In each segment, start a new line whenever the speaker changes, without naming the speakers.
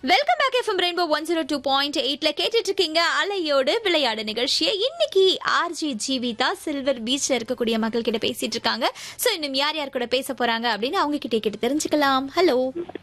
welcome back FM rainbow one zero two point எயிட்ல கேட்டுட்டு இருக்கீங்க அலையோடு விளையாடு நிகழ்ச்சியை இன்னைக்கு ஆர்ஜி ஜீவிதா சில்வர் பீச்ல இருக்கக்கூடிய மக்கள் கிட்ட பேசிட்டு இருக்காங்க சோ இன்னும் யார் யார் கூட பேச போறாங்க அப்படின்னு அவங்க கிட்ட கேட்டு தெரிஞ்சுக்கலாம் ஹலோ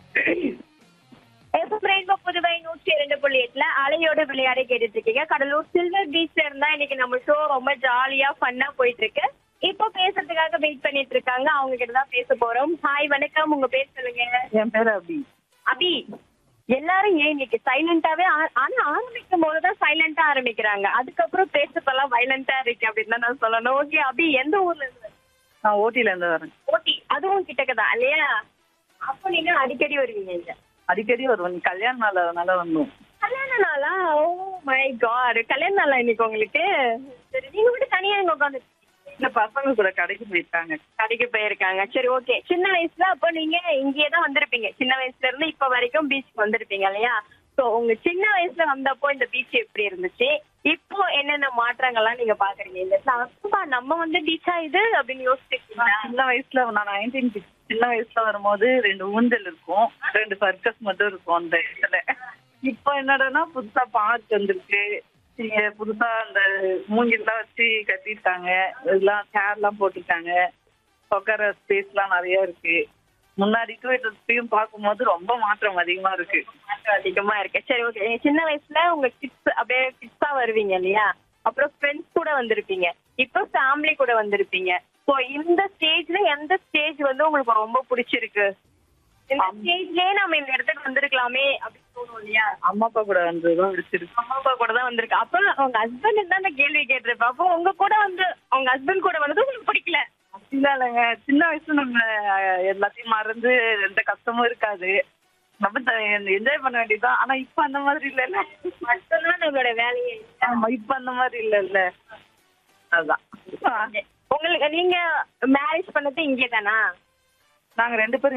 எஃப்எம் ரெயின்போ புதுவை நூற்றி இரண்டு புள்ளி எட்டுல அலையோட விளையாட கேட்டுட்டு இருக்கீங்க கடலூர் சில்வர் பீச்ல இருந்தா இன்னைக்கு நம்ம ஷோ ரொம்ப ஜாலியா ஃபன்னா போயிட்டு இருக்கு இப்போ பேசுறதுக்காக வெயிட் பண்ணிட்டு இருக்காங்க அவங்க கிட்ட தான் பேச போறோம் ஹாய் வணக்கம் உங்க பேர் சொல்லுங்க
என் பேர் அபி
அபி எல்லாரும் ஏன் இன்னைக்கு சைலண்டாவே ஆனா ஆரம்பிக்கும் போதுதான் சைலண்டா ஆரம்பிக்கிறாங்க அதுக்கப்புறம் பேசுறதெல்லாம் வைலண்டா இருக்கு அப்படின்னு தான் நான் சொல்லணும் ஓகே அபி எந்த ஊர்ல இருந்து
நான் ஓட்டில இருந்து வரேன்
ஓட்டி அதுவும் கிட்டக்கதான் இல்லையா அப்போ நீங்க அடிக்கடி வருவீங்க இங்க
அடிக்கடி வருவேன் கல்யாண நாள் அதனால வந்தோம்
கல்யாண நாளா ஓ மை காட் கல்யாண நாளா இன்னைக்கு உங்களுக்கு சரி நீங்க மட்டும் தனியா இங்க உட்காந்து
இந்த பசங்க கூட கடைக்கு போயிருக்காங்க
கடைக்கு போயிருக்காங்க சரி ஓகே சின்ன வயசுல அப்போ நீங்க இங்கேயே தான் வந்திருப்பீங்க சின்ன வயசுல இருந்து இப்ப வரைக்கும் பீச்சுக்கு வந்திருப்பீங்க இல்லையா சோ உங்க சின்ன வயசுல வந்தப்போ இந்த பீச் எப்படி இருந்துச்சு இப்போ என்னென்ன மாற்றங்கள்லாம் நீங்க பாக்குறீங்க இந்த அப்பா நம்ம வந்து பீச்சா இது அப்படின்னு யோசிச்சிருக்கீங்களா
நான் சின்ன வயசுல நான் நைன்டீன் சின்ன வயசுல வரும்போது ரெண்டு ஊஞ்சல் இருக்கும் ரெண்டு சர்க்கஸ் மட்டும் இருக்கும் அந்த இடத்துல இப்போ என்னடான்னா புதுசா பார்க் வந்திருக்கு இங்க புதுசா அந்த மூங்கில்லாம் வச்சு கட்டியிருக்காங்க இதெல்லாம் சேர் எல்லாம் போட்டிருக்காங்க உட்கார ஸ்பேஸ் எல்லாம் நிறைய இருக்கு முன்னாடிக்கும் இப்பயும் பார்க்கும்போது ரொம்ப மாற்றம் அதிகமா இருக்கு
மாற்றம் அதிகமா இருக்கு சரி ஓகே சின்ன வயசுல உங்க கிட்ஸ் அப்படியே கிட்ஸா வருவீங்க இல்லையா அப்புறம் ஃப்ரெண்ட்ஸ் கூட வந்திருப்பீங்க இப்போ ஃபேமிலி கூட வந்திருப்பீங்க ஸோ இந்த ஸ்டேஜ்ல எந்த ஸ்டேஜ் வந்து உங்களுக்கு ரொம்ப பிடிச்சிருக்கு இந்த ஸ்டேஜ்லயே நம்ம இந்த இடத்துக்கு வந்திருக்கலாமே அப்படின்னு தோணும் இல்லையா
அம்மா அப்பா கூட வந்ததுதான் பிடிச்சிருக்கு
அம்மா அப்பா கூட தான் வந்திருக்கு அப்ப உங்க ஹஸ்பண்ட் தான் அந்த கேள்வி கேட்டிருப்ப அப்போ உங்க கூட வந்து உங்க ஹஸ்பண்ட் கூட வந்தது உங்களுக்கு பிடிக்கல
அப்படிலாம் இல்லைங்க சின்ன வயசுல நம்ம அஹ், எல்லாத்தையும் மறந்து எந்த கஷ்டமும் இருக்காது நம்ம என்ஜாய் பண்ண வேண்டியதுதான் ஆனா இப்ப அந்த மாதிரி இல்லைல்ல
மட்டும்தான் நம்மளோட வேலையே
ஆமா இப்ப அந்த மாதிரி இல்லைல்ல அதுதான்
உங்களுக்கு நீங்க மேரேஜ் பண்ணது இங்கே தானா
நாங்க ரெண்டு பேரும்